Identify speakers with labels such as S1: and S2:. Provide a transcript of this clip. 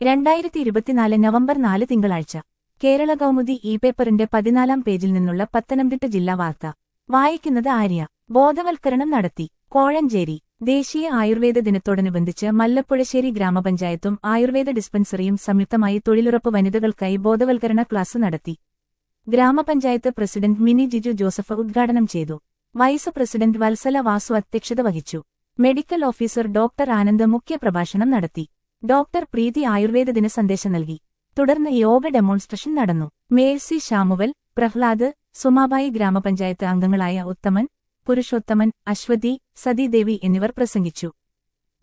S1: രണ്ടായിരത്തി ഇരുപത്തിനാല് നവംബർ നാല് തിങ്കളാഴ്ച കേരള കൗമുദി ഇ പേപ്പറിന്റെ പതിനാലാം പേജിൽ നിന്നുള്ള പത്തനംതിട്ട ജില്ലാ വാർത്ത വായിക്കുന്നത് ആര്യ ബോധവൽക്കരണം നടത്തി കോഴഞ്ചേരി ദേശീയ ആയുർവേദ ദിനത്തോടനുബന്ധിച്ച് മല്ലപ്പുഴശ്ശേരി ഗ്രാമപഞ്ചായത്തും ആയുർവേദ ഡിസ്പെൻസറിയും സംയുക്തമായി തൊഴിലുറപ്പ് വനിതകൾക്കായി ബോധവൽക്കരണ ക്ലാസ് നടത്തി ഗ്രാമപഞ്ചായത്ത് പ്രസിഡന്റ് മിനി ജിജു ജോസഫ് ഉദ്ഘാടനം ചെയ്തു വൈസ് പ്രസിഡന്റ് വത്സല വാസു അധ്യക്ഷത വഹിച്ചു മെഡിക്കൽ ഓഫീസർ ഡോക്ടർ ആനന്ദ് മുഖ്യപ്രഭാഷണം നടത്തി ഡോക്ടർ പ്രീതി ആയുർവേദ ദിന സന്ദേശം നൽകി തുടർന്ന് യോഗ ഡെമോൺസ്ട്രേഷൻ നടന്നു മേഴ്സി ഷാമുവൽ പ്രഹ്ലാദ് സുമാബായി ഗ്രാമപഞ്ചായത്ത് അംഗങ്ങളായ ഉത്തമൻ പുരുഷോത്തമൻ അശ്വതി സതീദേവി എന്നിവർ പ്രസംഗിച്ചു